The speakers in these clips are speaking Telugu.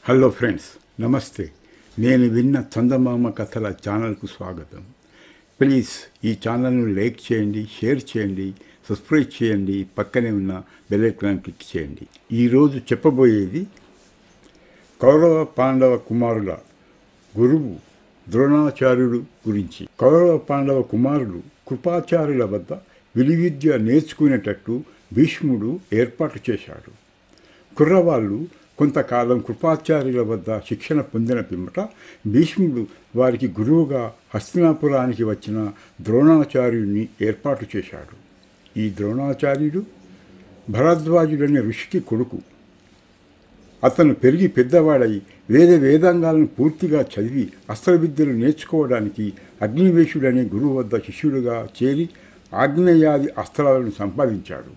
హలో ఫ్రెండ్స్ నమస్తే నేను విన్న చందమామ కథల ఛానల్కు స్వాగతం ప్లీజ్ ఈ ఛానల్ను లైక్ చేయండి షేర్ చేయండి సబ్స్క్రైబ్ చేయండి పక్కనే ఉన్న బెల్ ఐకాన్ క్లిక్ చేయండి ఈరోజు చెప్పబోయేది కౌరవ పాండవ కుమారుల గురువు ద్రోణాచార్యుడు గురించి కౌరవ పాండవ కుమారులు కృపాచార్యుల వద్ద విలువిద్య నేర్చుకునేటట్టు భీష్ముడు ఏర్పాటు చేశాడు కుర్రవాళ్ళు కొంతకాలం కృపాచార్యుల వద్ద శిక్షణ పొందిన పిమ్మట భీష్ముడు వారికి గురువుగా హస్తినాపురానికి వచ్చిన ద్రోణాచార్యుడిని ఏర్పాటు చేశాడు ఈ ద్రోణాచార్యుడు భరద్వాజుడనే ఋషికి కొడుకు అతను పెరిగి పెద్దవాడై వేద వేదాంగాలను పూర్తిగా చదివి అస్త్రవిద్యలు నేర్చుకోవడానికి అగ్నివేశుడనే గురువు వద్ద శిష్యుడిగా చేరి ఆగ్నేయాది అస్త్రాలను సంపాదించాడు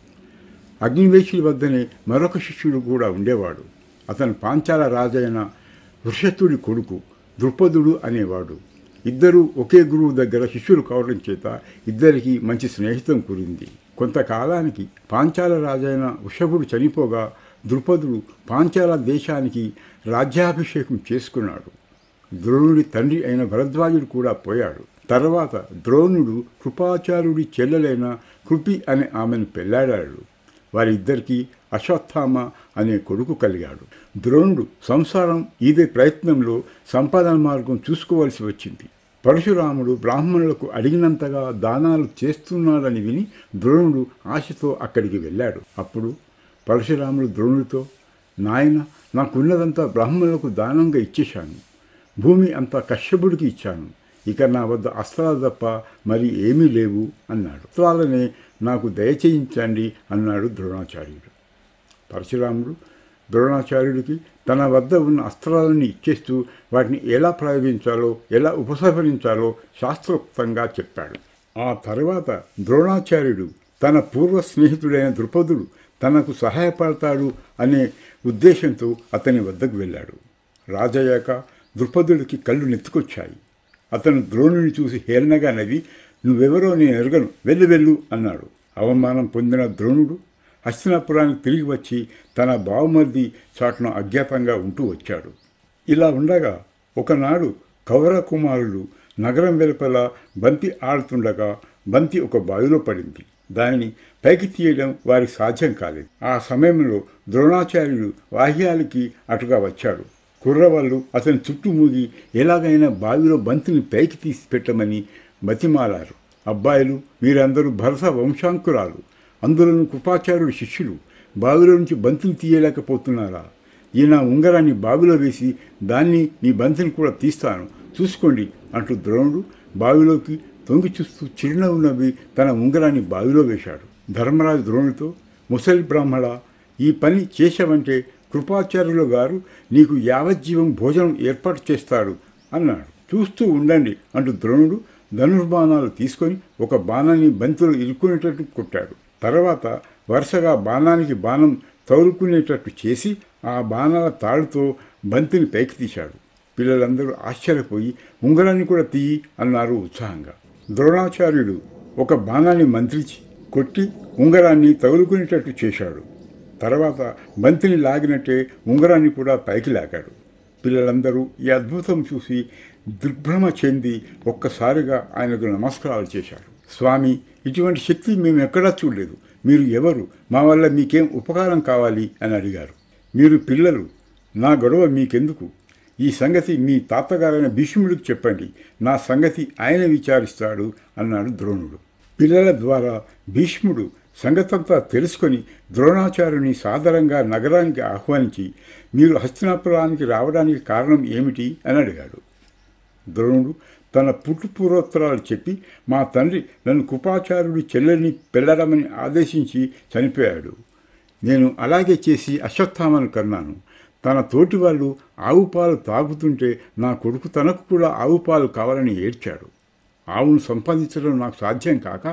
అగ్నివేశుడి వద్దనే మరొక శిష్యుడు కూడా ఉండేవాడు అతను పాంచాల రాజైన వృషతుడి కొడుకు ద్రుపదుడు అనేవాడు ఇద్దరూ ఒకే గురువు దగ్గర శిష్యులు కావడం చేత ఇద్దరికి మంచి స్నేహితం కురింది కొంతకాలానికి పాంచాల రాజైన వృషభుడు చనిపోగా ద్రుపదుడు పాంచాల దేశానికి రాజ్యాభిషేకం చేసుకున్నాడు ద్రోణుడి తండ్రి అయిన భరద్వాజుడు కూడా పోయాడు తర్వాత ద్రోణుడు కృపాచార్యుడి చెల్లెలైన కృపి అనే ఆమెను పెళ్లాడాడు వారిద్దరికీ అశ్వత్థామ అనే కొడుకు కలిగాడు ద్రోణుడు సంసారం ఈదే ప్రయత్నంలో సంపాదన మార్గం చూసుకోవలసి వచ్చింది పరశురాముడు బ్రాహ్మణులకు అడిగినంతగా దానాలు చేస్తున్నాడని విని ద్రోణుడు ఆశతో అక్కడికి వెళ్ళాడు అప్పుడు పరశురాముడు ద్రోణుడితో నాయన నాకున్నదంతా బ్రాహ్మణులకు దానంగా ఇచ్చేశాను భూమి అంతా కశ్యపుడికి ఇచ్చాను ఇక నా వద్ద అస్త్రాలు తప్ప మరి ఏమీ లేవు అన్నాడు అస్త్రాలనే నాకు దయచేయించండి అన్నాడు ద్రోణాచార్యుడు పరశురాముడు ద్రోణాచార్యుడికి తన వద్ద ఉన్న అస్త్రాలని ఇచ్చేస్తూ వాటిని ఎలా ప్రయోగించాలో ఎలా ఉపసంహరించాలో శాస్త్రోక్తంగా చెప్పాడు ఆ తర్వాత ద్రోణాచార్యుడు తన పూర్వ స్నేహితుడైన ద్రుపదుడు తనకు సహాయపడతాడు అనే ఉద్దేశంతో అతని వద్దకు వెళ్ళాడు రాజయ్యాక ద్రుపదుడికి కళ్ళు నెత్తుకొచ్చాయి అతను ద్రోణుని చూసి హేళనగా నవ్వి నువ్వెవరో నేను ఎరగను వెళ్ళు వెళ్ళు అన్నాడు అవమానం పొందిన ద్రోణుడు హస్తినాపురానికి తిరిగి వచ్చి తన బావమర్ది చాటున అజ్ఞాతంగా ఉంటూ వచ్చాడు ఇలా ఉండగా ఒకనాడు కౌర కుమారులు నగరం వెలుపల బంతి ఆడుతుండగా బంతి ఒక బావిలో పడింది దానిని పైకి తీయడం వారికి సాధ్యం కాలేదు ఆ సమయంలో ద్రోణాచార్యుడు వాహ్యాలకి అటుగా వచ్చాడు కుర్రవాళ్ళు అతని చుట్టూ మూగి ఎలాగైనా బావిలో బంతిని పైకి తీసి పెట్టమని బతిమాలారు అబ్బాయిలు మీరందరూ భరత వంశాంకురాలు అందులోనూ కృపాచార్యుడు శిష్యులు బావిలో నుంచి బంతిని తీయలేకపోతున్నారా ఈయన ఉంగరాన్ని బావిలో వేసి దాన్ని మీ బంతిని కూడా తీస్తాను చూసుకోండి అంటూ ద్రోణుడు బావిలోకి తొంగి చూస్తూ చిరునవ్వు నవ్వి తన ఉంగరాన్ని బావిలో వేశాడు ధర్మరాజు ద్రోణుడితో ముసలి బ్రాహ్మణ ఈ పని చేశావంటే కృపాచార్యుల గారు నీకు యావజ్జీవం భోజనం ఏర్పాటు చేస్తాడు అన్నాడు చూస్తూ ఉండండి అంటూ ద్రోణుడు ధనుర్బాణాలు తీసుకొని ఒక బాణాన్ని బంతిలో ఇరుక్కునేటట్టు కొట్టాడు తర్వాత వరుసగా బాణానికి బాణం తగులుకునేటట్టు చేసి ఆ బాణాల తాడుతో బంతిని పైకి తీశాడు పిల్లలందరూ ఆశ్చర్యపోయి ఉంగరాన్ని కూడా తీయి అన్నారు ఉత్సాహంగా ద్రోణాచార్యుడు ఒక బాణాన్ని మంత్రించి కొట్టి ఉంగరాన్ని తగులుకునేటట్టు చేశాడు తర్వాత బంతిని లాగినట్టే ఉంగరాన్ని కూడా పైకి లాగాడు పిల్లలందరూ ఈ అద్భుతం చూసి దిగ్భ్రమ చెంది ఒక్కసారిగా ఆయనకు నమస్కారాలు చేశారు స్వామి ఇటువంటి శక్తి మేము ఎక్కడా చూడలేదు మీరు ఎవరు మా వల్ల మీకేం ఉపకారం కావాలి అని అడిగారు మీరు పిల్లలు నా గొడవ మీకెందుకు ఈ సంగతి మీ తాతగారైన భీష్ముడికి చెప్పండి నా సంగతి ఆయన విచారిస్తాడు అన్నాడు ద్రోణుడు పిల్లల ద్వారా భీష్ముడు సంగతంతా తెలుసుకొని ద్రోణాచార్యుని సాదరంగా నగరానికి ఆహ్వానించి మీరు హస్తినాపురానికి రావడానికి కారణం ఏమిటి అని అడిగాడు ద్రోణుడు తన పుట్టు పూర్వోత్తరాలు చెప్పి మా తండ్రి నన్ను కృపాచార్యుడి చెల్లెల్ని పెళ్ళడమని ఆదేశించి చనిపోయాడు నేను అలాగే చేసి అశ్వత్థామను కన్నాను తన తోటి వాళ్ళు ఆవు పాలు తాగుతుంటే నా కొడుకు తనకు కూడా ఆవు పాలు కావాలని ఏడ్చాడు ఆవును సంపాదించడం నాకు సాధ్యం కాక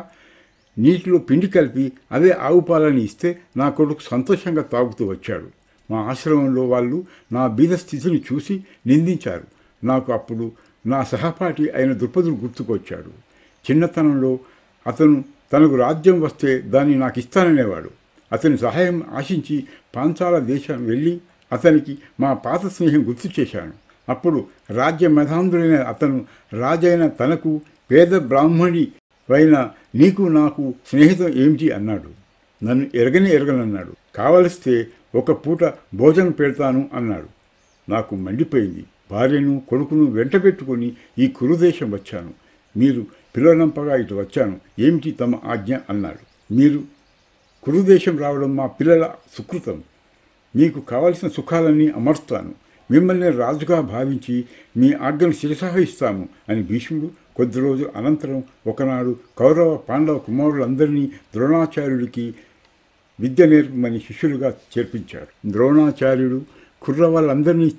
నీటిలో పిండి కలిపి అదే ఆవు పాలని ఇస్తే నా కొడుకు సంతోషంగా తాగుతూ వచ్చాడు మా ఆశ్రమంలో వాళ్ళు నా బీద స్థితిని చూసి నిందించారు నాకు అప్పుడు నా సహపాఠి అయిన ద్రుపదుడు గుర్తుకొచ్చాడు చిన్నతనంలో అతను తనకు రాజ్యం వస్తే దాన్ని నాకు ఇస్తాననేవాడు అతని సహాయం ఆశించి పాంచాల దేశం వెళ్ళి అతనికి మా పాత స్నేహం గుర్తు చేశాను అప్పుడు రాజ్య మెధాంధుడైన అతను రాజైన తనకు పేద బ్రాహ్మణి అయిన నీకు నాకు స్నేహితం ఏమిటి అన్నాడు నన్ను ఎరగని ఎరగనన్నాడు కావలిస్తే ఒక పూట భోజనం పెడతాను అన్నాడు నాకు మండిపోయింది భార్యను కొడుకును వెంట పెట్టుకొని ఈ కురుదేశం వచ్చాను మీరు పిల్లనంపగా ఇటు వచ్చాను ఏమిటి తమ ఆజ్ఞ అన్నాడు మీరు కురుదేశం రావడం మా పిల్లల సుకృతం మీకు కావలసిన సుఖాలన్నీ అమర్స్తాను మిమ్మల్ని రాజుగా భావించి మీ ఆజ్ఞను శిరసాహిస్తాము అని భీష్ముడు కొద్ది రోజుల అనంతరం ఒకనాడు కౌరవ పాండవ కుమారులందరినీ ద్రోణాచార్యుడికి విద్య నేర్పమని శిష్యులుగా చేర్పించాడు ద్రోణాచార్యుడు కుర్ర వాళ్ళందరినీ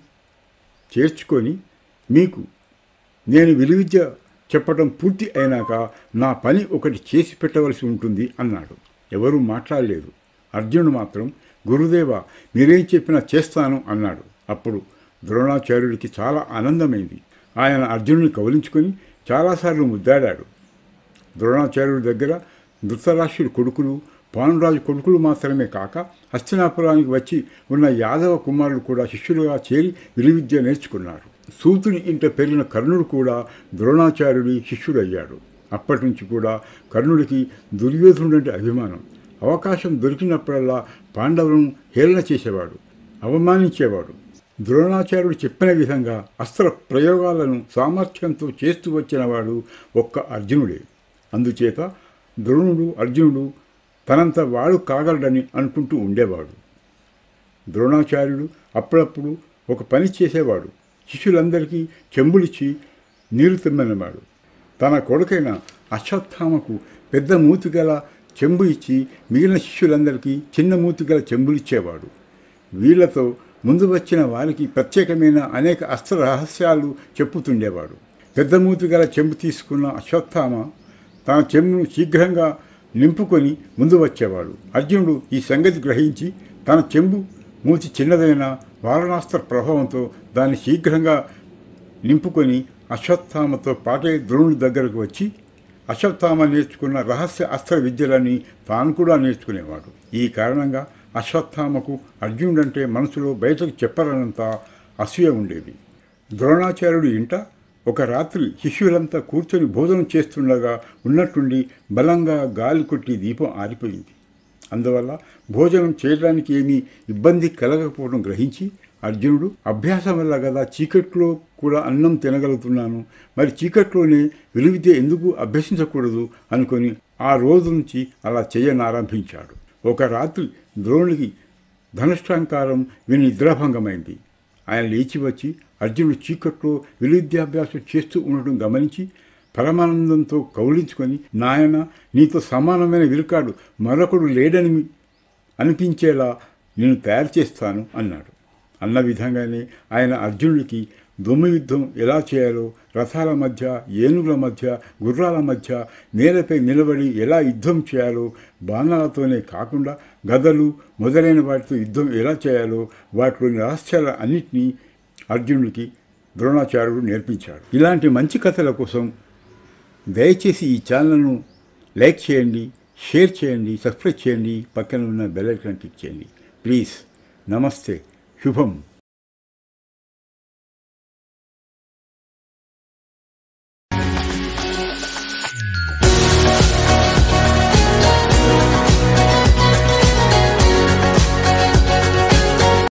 చేర్చుకొని మీకు నేను విలువిద్య చెప్పడం పూర్తి అయినాక నా పని ఒకటి చేసి పెట్టవలసి ఉంటుంది అన్నాడు ఎవరూ మాట్లాడలేదు అర్జునుడు మాత్రం గురుదేవ మీరేం చెప్పినా చేస్తాను అన్నాడు అప్పుడు ద్రోణాచార్యుడికి చాలా ఆనందమైంది ఆయన అర్జునుడిని కౌలించుకొని చాలాసార్లు ముద్దాడాడు ద్రోణాచార్యుడి దగ్గర ధృతరాష్ట్రుడి కొడుకులు పాండురాజు కొడుకులు మాత్రమే కాక హస్తినాపురానికి వచ్చి ఉన్న యాదవ కుమారులు కూడా శిష్యులుగా చేరి విలువిద్య నేర్చుకున్నారు సూతుని ఇంట పెరిగిన కర్ణుడు కూడా ద్రోణాచార్యుడి శిష్యుడయ్యాడు అప్పటి నుంచి కూడా కర్ణుడికి దుర్యోధనుడంటే అభిమానం అవకాశం దొరికినప్పుడల్లా పాండవులను హేళన చేసేవాడు అవమానించేవాడు ద్రోణాచార్యుడు చెప్పిన విధంగా అస్త్ర ప్రయోగాలను సామర్థ్యంతో చేస్తూ వచ్చినవాడు ఒక్క అర్జునుడే అందుచేత ద్రోణుడు అర్జునుడు తనంత వాడు కాగలడని అనుకుంటూ ఉండేవాడు ద్రోణాచార్యుడు అప్పుడప్పుడు ఒక పని చేసేవాడు శిష్యులందరికీ చెంబులిచ్చి నీరు తిమ్మనేవాడు తన కొడుకైన అశ్వత్థామకు పెద్ద మూతి గల చెంబు ఇచ్చి మిగిలిన శిష్యులందరికీ చిన్న మూతి గల చెంబులిచ్చేవాడు వీళ్లతో ముందు వచ్చిన వారికి ప్రత్యేకమైన అనేక అస్త్ర రహస్యాలు చెప్పుతుండేవాడు పెద్ద మూతి గల చెంబు తీసుకున్న అశ్వత్థామ తన చెంబును శీఘ్రంగా నింపుకొని ముందు వచ్చేవాడు అర్జునుడు ఈ సంగతి గ్రహించి తన చెంబు మూతి చిన్నదైన వారణాస్త్ర ప్రభావంతో దాన్ని శీఘ్రంగా నింపుకొని అశ్వత్థామతో పాటే ద్రోణుడి దగ్గరకు వచ్చి అశ్వత్థామ నేర్చుకున్న రహస్య అస్త్ర విద్యలని తాను కూడా నేర్చుకునేవాడు ఈ కారణంగా అశ్వత్థామకు అర్జునుడంటే మనసులో బయటకు చెప్పరనంత అసూయ ఉండేది ద్రోణాచార్యుడి ఇంట ఒక రాత్రి శిష్యులంతా కూర్చొని భోజనం చేస్తుండగా ఉన్నట్టుండి బలంగా గాలి కొట్టి దీపం ఆరిపోయింది అందువల్ల భోజనం చేయడానికి ఏమీ ఇబ్బంది కలగకపోవడం గ్రహించి అర్జునుడు అభ్యాసం వల్ల కదా చీకట్లో కూడా అన్నం తినగలుగుతున్నాను మరి చీకట్లోనే విలువిద్య ఎందుకు అభ్యసించకూడదు అనుకొని ఆ రోజు నుంచి అలా చేయనారంభించాడు ఒక రాత్రి ద్రోణుడికి ధనుష్టాంకారం విని నిద్రాభంగమైంది ఆయన లేచి వచ్చి అర్జునుడు చీకట్లో విలువిద్యాభ్యాసం చేస్తూ ఉండటం గమనించి పరమానందంతో కౌలించుకొని నాయన నీతో సమానమైన విలుకాడు మరొకడు లేడని అనిపించేలా నేను తయారు చేస్తాను అన్నాడు అన్న విధంగానే ఆయన అర్జునుడికి దుమ్మ యుద్ధం ఎలా చేయాలో రథాల మధ్య ఏనుగుల మధ్య గుర్రాల మధ్య నేలపై నిలబడి ఎలా యుద్ధం చేయాలో బాణాలతోనే కాకుండా గదలు మొదలైన వాటితో యుద్ధం ఎలా చేయాలో వాటిలోని రహస్యాల అన్నిటినీ అర్జునుడికి ద్రోణాచార్యుడు నేర్పించాడు ఇలాంటి మంచి కథల కోసం దయచేసి ఈ ఛానల్ను లైక్ చేయండి షేర్ చేయండి సబ్స్క్రైబ్ చేయండి పక్కన ఉన్న బెల్ ఐకాన్ క్లిక్ చేయండి ప్లీజ్ నమస్తే శుభం